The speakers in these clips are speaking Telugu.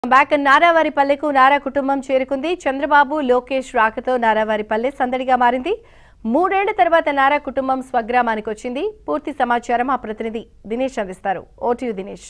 బ్యాక్ నారావారిపల్లెకు నారా కుటుంబం చేరుకుంది చంద్రబాబు లోకేష్ రాకతో నారావారిపల్లె సందడిగా మారింది మూడేళ్ల తర్వాత నారా కుటుంబం స్వగ్రామానికి వచ్చింది పూర్తి సమాచారం మా ప్రతినిధి దినేష్ అందిస్తారు ఓటీయు దినేష్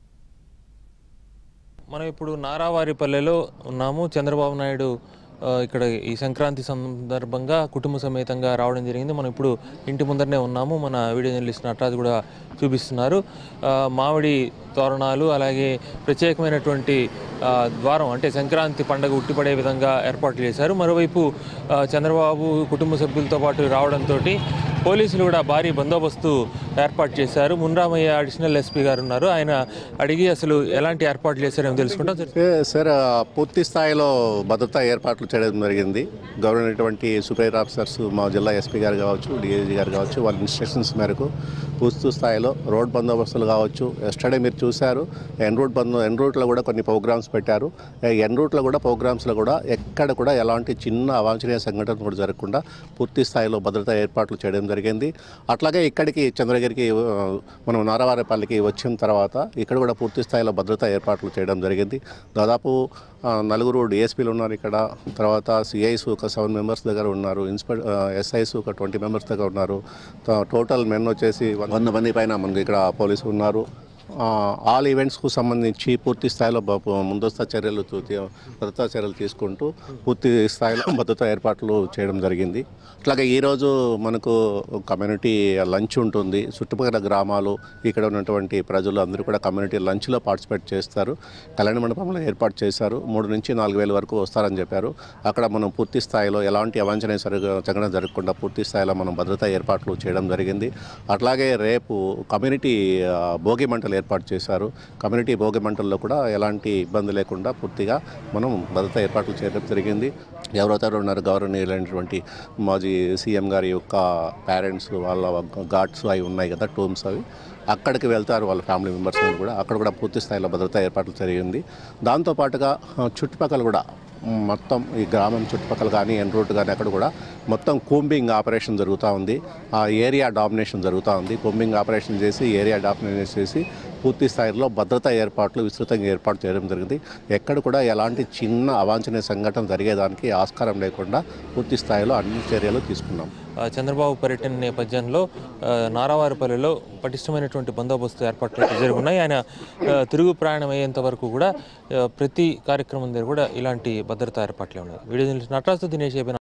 మనం ఇప్పుడు నారావారిపల్లెలో ఉన్నాము చంద్రబాబు నాయుడు ఆ, ఇక్కడ ఈ సంక్రాంతి సందర్భంగా కుటుంబ సమేతంగా రావడం జరిగింది మనం ఇప్పుడు ఇంటి ముందరనే ఉన్నాము మన వీడియో జర్నలిస్ట్ నటరాజు కూడా చూపిస్తున్నారు ఆ, మామిడి తోరణాలు అలాగే ప్రత్యేకమైనటువంటి ఆ, ద్వారం అంటే సంక్రాంతి పండగ ఉట్టిపడే విధంగా ఏర్పాట్లు చేశారు మరోవైపు ఆ, చంద్రబాబు కుటుంబ సభ్యులతో పాటు రావడంతో పోలీసులు కూడా భారీ బందోబస్తు ఏర్పాటు చేశారు మున్రామయ్య అడిషనల్ ఎస్పీ గారు ఉన్నారు ఆయన అడిగి అసలు ఎలాంటి ఏర్పాట్లు చేశారో తెలుసుకుంటాం ఏ, సార్ ఆ, పూర్తి స్థాయిలో భద్రతా ఏర్పాట్లు చేయడం జరిగింది గవర్నమెంట్ సూపర్ ఆఫీసర్స్ మా జిల్లా ఎస్పీ గారు కావచ్చు డిఐజీ గారు కావచ్చు వాళ్ళ ఇన్స్ట్రక్షన్స్ మేరకు పూర్తి స్థాయిలో రోడ్ బందోబస్తులు కావచ్చు ఎస్టర్డే మీరు చూశారు ఎన్ రూట్ బందో ఎన్ రూట్లో కూడా కొన్ని ప్రోగ్రామ్స్ పెట్టారు ఏ ఎన్ రూట్లో కూడా ప్రోగ్రామ్స్లో కూడా ఎక్కడ కూడా ఎలాంటి చిన్న అవాంఛనీయ సంఘటన కూడా జరగకుండా పూర్తి స్థాయిలో భద్రతా ఏర్పాట్లు చేయడం జరిగింది అట్లాగే ఇక్కడికి చంద్రగిరికి ఆ, మనం నారవారిపల్లికి వచ్చిన తర్వాత ఇక్కడ కూడా పూర్తి స్థాయిలో భద్రతా ఏర్పాట్లు చేయడం జరిగింది దాదాపు ఆ, నలుగురు డిఎస్పీలు ఉన్నారు ఇక్కడ తర్వాత సిఐస్ ఒక సెవెన్ మెంబర్స్ దగ్గర ఉన్నారు ఇన్స్పె ఎస్ఐస్ ఒక ట్వంటీ మెంబర్స్ దగ్గర ఉన్నారు ట- టోటల్ మెన్ వచ్చేసి వంద మంది పైన మనకి ఇక్కడ పోలీసులు ఉన్నారు ఆ, ఆల్ ఈవెంట్స్కు సంబంధించి పూర్తి స్థాయిలో బ- బ- ముందస్తు చర్యలు తూ- తీ- భద్రతా చర్యలు తీసుకుంటూ పూర్తి స్థాయిలో భద్రతా ఏర్పాట్లు చేయడం జరిగింది అట్లాగే ఈరోజు మనకు కమ్యూనిటీ లంచ్ ఉంటుంది చుట్టుపక్కల గ్రామాలు ఇక్కడ ఉన్నటువంటి ప్రజలు అందరూ కూడా కమ్యూనిటీ లంచ్లో పార్టిసిపేట్ చేస్తారు కళ్యాణ మండపంలో ఏర్పాటు చేశారు మూడు నుంచి నాలుగు వేల వరకు వస్తారని చెప్పారు అక్కడ మనం పూర్తి స్థాయిలో ఎలాంటి అవాంఛనీయ సరిగా సంఘటన జరగకుండా పూర్తి స్థాయిలో మనం భద్రతా ఏర్పాట్లు చేయడం జరిగింది అట్లాగే రేపు కమ్యూనిటీ ఆ, భోగి మంటలు ఏర్పాటు చేశారు కమ్యూనిటీ భోగి మంటల్లో కూడా ఎలాంటి ఇబ్బంది లేకుండా పూర్తిగా మనం భద్రతా ఏర్పాట్లు చేయడం జరిగింది ఎవరైతే ఉన్నారు గౌరవనీయులైనటువంటి మాజీ సీఎం గారి యొక్క పేరెంట్స్ వాళ్ళ ఘాట్స్ అవి ఉన్నాయి కదా టూమ్స్ అవి అక్కడికి వెళ్తారు వాళ్ళ ఫ్యామిలీ మెంబర్స్ కూడా అక్కడ కూడా పూర్తి స్థాయిలో భద్రతా ఏర్పాట్లు జరిగింది దాంతోపాటుగా ఆ, చుట్టుపక్కల కూడా మ్, మొత్తం ఈ గ్రామం చుట్టుపక్కల కానీ ఎన్ రూట్ కానీ అక్కడ కూడా మొత్తం కూంబింగ్ ఆపరేషన్ జరుగుతూ ఉంది ఆ ఏరియా డామినేషన్ జరుగుతూ ఉంది కూంబింగ్ ఆపరేషన్ చేసి ఏరియా డామినేషన్ చేసి పూర్తి స్థాయిలో భద్రతా ఏర్పాట్లు విస్తృతంగా ఏర్పాటు చేయడం జరిగింది ఎక్కడ కూడా ఎలాంటి చిన్న అవాంఛనీయ సంఘటన జరిగేదానికి ఆస్కారం లేకుండా పూర్తి స్థాయిలో అన్ని చర్యలు తీసుకున్నాం ఆ, చంద్రబాబు పర్యటన నేపథ్యంలో ఆ, నారావారిపల్లెలో పటిష్టమైనటువంటి బందోబస్తు ఏర్పాట్లు అయితే జరుగున్నాయి ఆయన ఆ, తిరుగు ప్రయాణం అయ్యేంత వరకు కూడా ఆ, ప్రతి కార్యక్రమం దగ్గర కూడా ఇలాంటి భద్రతా ఏర్పాట్లే ఉన్నాయి video journalist Nataraju Dinesh ABN